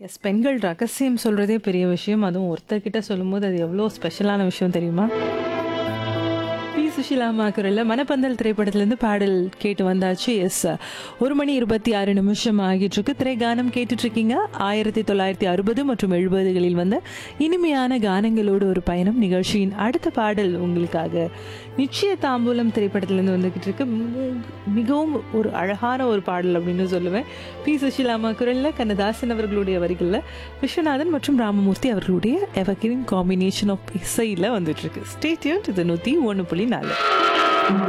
S பெண்கள் ரகசியம் சொல்றதே பெரிய விஷயம் அதுவும் ஒருத்தர்கிட்ட சொல்லும்போது அது எவ்வளோ ஸ்பெஷலான விஷயம் தெரியுமா பி சுஷிலா மாக்குரல்ல மனப்பந்தல் திரைப்படத்திலேருந்து பாடல் கேட்டு வந்தாச்சு எஸ் ஒரு மணி இருபத்தி ஆறு நிமிஷம் ஆகிட்டு இருக்கு திரைகானம் கேட்டுட்டு இருக்கீங்க ஆயிரத்தி தொள்ளாயிரத்தி அறுபது மற்றும் எழுபதுகளில் வந்த இனிமையான கானங்களோடு ஒரு பயணம் நிகழ்ச்சியின் அடுத்த பாடல் உங்களுக்காக நிச்சய தாம்பூலம் திரைப்படத்திலேருந்து வந்துகிட்டு இருக்கு மு- மிகவும் ஒரு அழகான ஒரு பாடல் அப்படின்னு சொல்லுவேன் பி சுஷிலாமா குரலில் கண்ணதாசன் அவர்களுடைய வரிகளில் விஸ்வநாதன் மற்றும் ராமமூர்த்தி அவர்களுடைய எவர்கிரீன் காம்பினேஷன் ஆஃப் இசையில் வந்துட்டு இருக்கு ஸ்டேட்யூன் இது நூற்றி ஒன்று புள்ளி நாலு